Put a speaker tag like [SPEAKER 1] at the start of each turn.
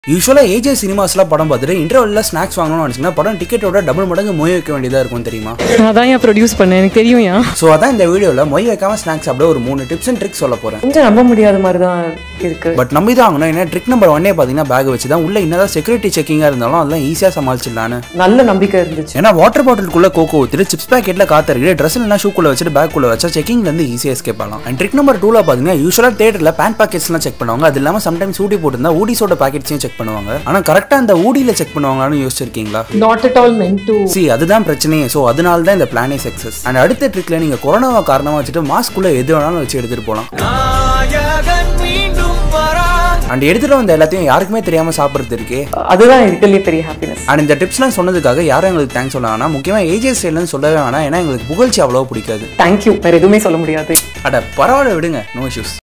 [SPEAKER 1] யூஸ்வலாக ஏஜே சினிமாஸ்லாம் படம் பார்த்துட்டு இன்டர்வலில் ஸ்நாக்ஸ் வாங்கணும்னு நினச்சிங்கன்னா படம் டிக்கெட்டோட டபுள் மடங்கு மொய் வைக்க வேண்டியதாக இருக்கும் தெரியுமா
[SPEAKER 2] நான் தான் ஏன் ப்ரொடியூஸ் பண்ணேன் எனக்கு தெரியும் ஏன்
[SPEAKER 1] ஸோ அதான் இந்த வீடியோவில் மொய் வைக்காம ஸ்நாக்ஸ் அப்படியே ஒரு மூணு டிப்ஸ் அண்ட் ட்ரிக்ஸ் சொல்ல போகிறேன்
[SPEAKER 2] கொஞ்சம் நம்ப முடியாத மாதிரி தான் இருக்கு
[SPEAKER 1] பட் நம்பி தான் ஆகணும் ஏன்னா ட்ரிக் நம்பர் ஒன்னே பார்த்தீங்கன்னா பேக் வச்சு தான் உள்ள என்னதான் செக்யூரிட்டி செக்கிங்காக இருந்தாலும் அதெல்லாம் ஈஸியாக சமாளிச்சிடலான்னு
[SPEAKER 2] நல்ல நம்பிக்கை இருந்துச்சு
[SPEAKER 1] ஏன்னா வாட்டர் பாட்டிலுக்குள்ள கோகோ ஊற்றிட்டு சிப்ஸ் பேக்கெட்டில் காத்திருக்கு ட்ரெஸ் இல்லைனா ஷூக்குள்ள வச்சுட்டு பேக்குள்ள வச்சா செக்கிங்லேருந்து ஈஸியாக எஸ்கேப் ஆகலாம் அண்ட் ட்ரிக் நம்பர் டூவில் பார்த்தீங்கன்னா யூஸ்வலாக தேட்டரில் பேன் பாக்கெட்ஸ்லாம் செக் பண்ணுவாங்க அது இல்லாமல் சம்டைம்ஸ் ஊடி போட்டிருந்தா ஊடிஸோட பாக்கெட்ஸையும் செக் பண்ணுவாங்க ஆனால் கரெக்டாக அந்த ஊடியில் செக் பண்ணுவாங்களான்னு யோசிச்சிருக்கீங்களா
[SPEAKER 2] நாட் அட் ஆல் மென் டு
[SPEAKER 1] சி அதுதான் பிரச்சனையே ஸோ அதனால தான் இந்த பிளானே சக்ஸஸ் அண்ட் அடுத்த ட்ரிக்ல நீங்க கொரோனாவை காரணமா வச்சுட்டு மாஸ்க்குள்ள எது வேணாலும் வச்சு எடுத்துட்டு போகலாம் அண்ட் எடுத்துட்டு வந்த எல்லாத்தையும் யாருக்குமே தெரியாம சாப்பிட்றது இருக்கே
[SPEAKER 2] அதுதான் இருக்கிறதுலே பெரிய ஹாப்பினஸ்
[SPEAKER 1] அண்ட் இந்த டிப்ஸ்லாம் சொன்னதுக்காக யாரும் எங்களுக்கு தேங்க்ஸ் சொல்ல வேணாம் முக்கியமாக ஏஜே ஸ்டைல்னு சொல்லவே வேணாம் ஏன்னா எங்களுக்கு புகழ்ச்சி அவ்வளோ பிடிக்காது
[SPEAKER 2] தேங்க்யூ வேற எதுவுமே சொல்ல முடியாது
[SPEAKER 1] அட பரவாயில்ல விடுங்க நோ இஷ்யூஸ்